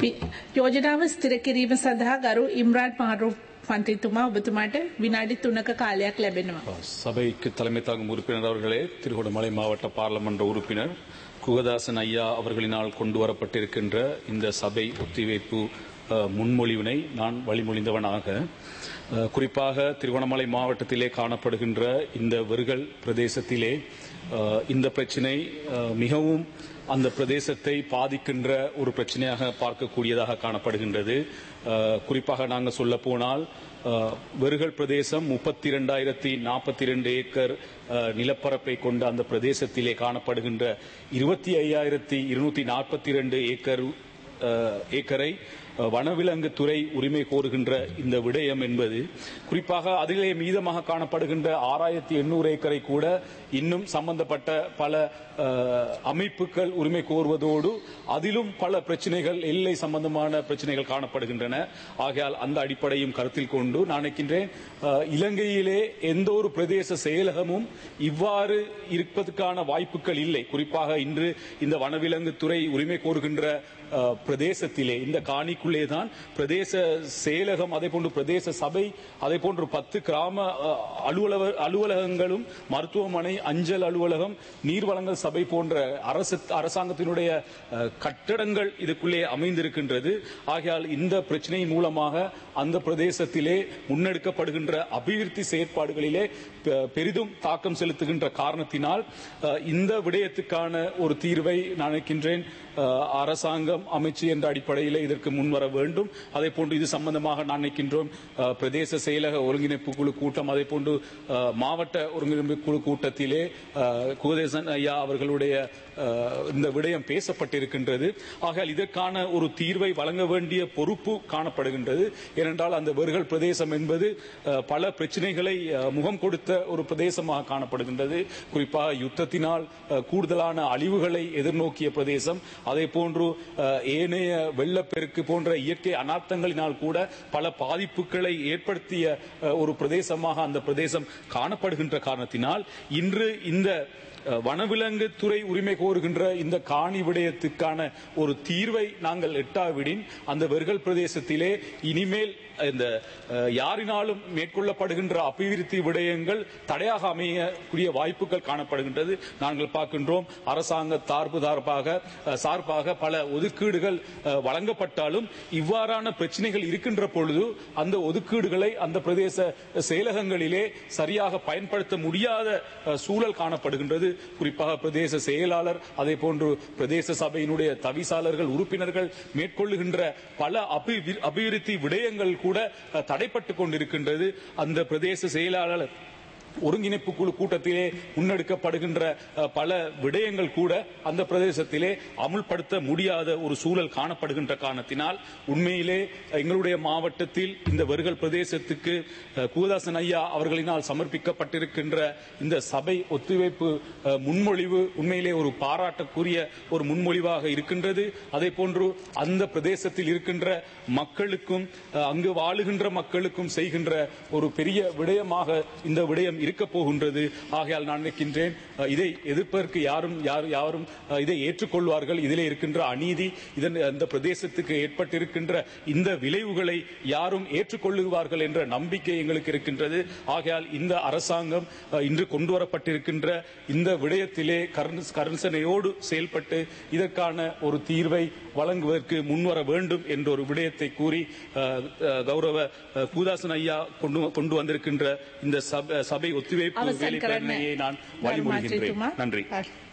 වි- යෝජනාව ස්ථිර කිරීම සඳහා ගරු ඉම්රාන් මාරු මන්ත්‍රීතුමා ඔබතුමාට විනාඩි 3ක කාලයක් ලැබෙනවා. சபைக்கு தலைமை தாங்கும் உறுப்பினர் அவர்களே திருகோணமலை மாவட்ட பாராளுமன்ற உறுப்பினர் குகதாசன் ஐயா அவர்களினால் கொண்டு வரப்பட்டிருக்கின்ற இந்த சபை ஒத்திவைப்பு அஹ், முன்மொழிவினை நான் வழிமொழிந்தவனாக அஹ், குறிப்பாக திருவண்ணாமலை மாவட்டத்திலே காணப்படுகின்ற இந்த வெறுகல் பிரதேசத்திலே அஹ், இந்த பிரச்சினை அஹ், மிகவும் அந்த பிரதேசத்தை பாதிக்கின்ற ஒரு பிரச்சனையாக பார்க்கக்கூடியதாக காணப்படுகின்றது அஹ், குறிப்பாக நாங்கள் சொல்ல போனால் அஹ், வெறுகல் பிரதேசம் முப்பத்தி இரண்டாயிரத்தி நாற்பத்தி ரெண்டு ஏக்கர் அஹ், நிலப்பரப்பை கொண்ட அந்த பிரதேசத்திலே காணப்படுகின்ற இருபத்தி ஐயாயிரத்தி இருநூத்தி நாற்பத்தி ரெண்டு ஏக்கர் அஹ், ஏக்கரை அஹ், வனவிலங்கு துறை உரிமை கோருகின்ற இந்த விடயம் என்பது குறிப்பாக அதிலே மீதமாக காணப்படுகின்ற ஆறாயிரத்தி எண்ணூறு ஏக்கரை கூட இன்னும் சம்பந்தப்பட்ட பல அஹ், அமைப்புகள் உரிமை கோருவதோடு அதிலும் பல பிரச்சனைகள் எல்லை சம்பந்தமான பிரச்சனைகள் காணப்படுகின்றன ஆகையால் அந்த அடிப்படையும் கருத்தில் கொண்டு நான் நினைக்கின்றேன் அஹ், இலங்கையிலே எந்த ஒரு பிரதேச செயலகமும் இவ்வாறு இருப்பதற்கான வாய்ப்புகள் இல்லை குறிப்பாக இன்று இந்த வனவிலங்கு துறை உரிமை கோருகின்ற அஹ், பிரதேசத்திலே இந்த காணிக்குள்ளே தான் பிரதேச செயலகம் அதே போன்று பிரதேச சபை அதே போன்று பத்து கிராம அஹ், அலுவலக அலுவலகங்களும் மருத்துவமனை அஞ்சல் அலுவலகம் நீர்வளங்கள் சபை போன்ற அரசு அரசாங்கத்தினுடைய அஹ், கட்டடங்கள் இதுக்குள்ளே அமைந்திருக்கின்றது ஆகையால் இந்த பிரச்சனையின் மூலமாக அந்த பிரதேசத்திலே முன்னெடுக்கப்படுகின்ற அபிவிருத்தி செயற்பாடுகளிலே பெ- பெரிதும் தாக்கம் செலுத்துகின்ற காரணத்தினால் அஹ், இந்த விடயத்துக்கான ஒரு தீர்வை நான் நினைக்கின்றேன் அஹ், அரசாங்கம் அமைச்சு என்ற அடிப்படையில் இதற்கு முன்வர வேண்டும் அதே போன்று இது சம்பந்தமாக நான் நினைக்கின்றோம் அஹ், பிரதேச செயலக ஒருங்கிணைப்பு குழு கூட்டம் அதே போன்று அஹ், மாவட்ட ஒருங்கிணைப்பு குழு கூட்டத்திலே அஹ், குகதேசன் ஐயா அவர்களுடைய அஹ், இந்த விடயம் பேசப்பட்டிருக்கின்றது ஆகையால் இதற்கான ஒரு தீர்வை வழங்க வேண்டிய பொறுப்பு காணப்படுகின்றது ஏனென்றால் அந்த வெறுகல் பிரதேசம் என்பது அஹ், பல பிரச்சனைகளை அஹ், முகம் கொடுத்த ஒரு பிரதேசமாக காணப்படுகின்றது குறிப்பாக யுத்தத்தினால் அஹ், கூடுதலான அழிவுகளை எதிர்நோக்கிய பிரதேசம் அதே போன்று அஹ், ஏனைய வெள்ளப்பெருக்கு போன்ற இயற்கை அனார்த்தங்களினால் கூட பல பாதிப்புகளை ஏற்படுத்திய அஹ், ஒரு பிரதேசமாக அந்த பிரதேசம் காணப்படுகின்ற காரணத்தினால் இன்று இந்த அஹ், வனவிலங்கு துறை உரிமை கோருகின்ற இந்த காணி விடயத்துக்கான ஒரு தீர்வை நாங்கள் எட்டாவிடின் அந்த வெறுகல் பிரதேசத்திலே இனிமேல் இந்த அஹ், யாரினாலும் மேற்கொள்ளப்படுகின்ற அபிவிருத்தி விடயங்கள் தடையாக அமையக்கூடிய வாய்ப்புகள் காணப்படுகின்றது நாங்கள் பார்க்கின்றோம் அரசாங்க சார்பு சார்பாக அஹ், சார்பாக பல ஒதுக்கீடுகள் அஹ், வழங்கப்பட்டாலும் இவ்வாறான பிரச்சனைகள் இருக்கின்ற பொழுது அந்த ஒதுக்கீடுகளை அந்த பிரதேச செயலகங்களிலே சரியாக பயன்படுத்த முடியாத அஹ், சூழல் காணப்படுகின்றது குறிப்பாக பிரதேச செயலாளர் அதே போன்று பிரதேச சபையினுடைய தவிசாளர்கள் உறுப்பினர்கள் மேற்கொள்ளுகின்ற பல அபி- அபிவிருத்தி விடயங்கள் கூட அஹ், தடைப்பட்டுக் கொண்டிருக்கின்றது அந்த பிரதேச செயலாளர் ஒருங்கிணைப்பு குழு கூட்டத்திலே முன்னெடுக்கப்படுகின்ற அஹ், பல விடயங்கள் கூட அந்த பிரதேசத்திலே அமுல்படுத்த முடியாத ஒரு சூழல் காணப்படுகின்ற காரணத்தினால் உண்மையிலே எங்களுடைய மாவட்டத்தில் இந்த வருகல் பிரதேசத்துக்கு அஹ், கூதாசன் ஐயா அவர்களினால் சமர்ப்பிக்கப்பட்டிருக்கின்ற இந்த சபை ஒத்துழைப்பு அஹ், முன்மொழிவு உண்மையிலே ஒரு பாராட்டக்குரிய ஒரு முன்மொழிவாக இருக்கின்றது அதே போன்று அந்த பிரதேசத்தில் இருக்கின்ற மக்களுக்கும் அஹ், அங்கு வாழுகின்ற மக்களுக்கும் செய்கின்ற ஒரு பெரிய விடயமாக இந்த விடயம் இருக்க போகின்றது ஆகையால் நான் நினைக்கின்றேன் அஹ், இதை எதிர்ப்பதற்கு யாரும் யார் யாரும் அஹ், இதை ஏற்றுக்கொள்வார்கள் இதிலே இருக்கின்ற அநீதி இதன் அந்த பிரதேசத்துக்கு ஏற்பட்டிருக்கின்ற இந்த விளைவுகளை யாரும் ஏற்றுக்கொள்ளுவார்கள் என்ற நம்பிக்கை எங்களுக்கு இருக்கின்றது ஆகையால் இந்த அரசாங்கம் அஹ், இன்று கொண்டு வரப்பட்டிருக்கின்ற இந்த விடயத்திலே கருண்- கருணசனையோடு செயல்பட்டு இதற்கான ஒரு தீர்வை வழங்குவதற்கு முன்வர வேண்டும் என்ற ஒரு விடயத்தை கூறி அஹ், அஹ், கௌரவ அஹ், கூதாசன் ஐயா கொண்டு கொண்டு வந்திருக்கின்ற இந்த சப- சபை ஒத்திவைப்பு අවසන් வேலை කරන්න பிரேரணையை நான் ගරු வழிமொழிகின்றேன் මන්ත්‍රීතුමා. நன்றி හරි.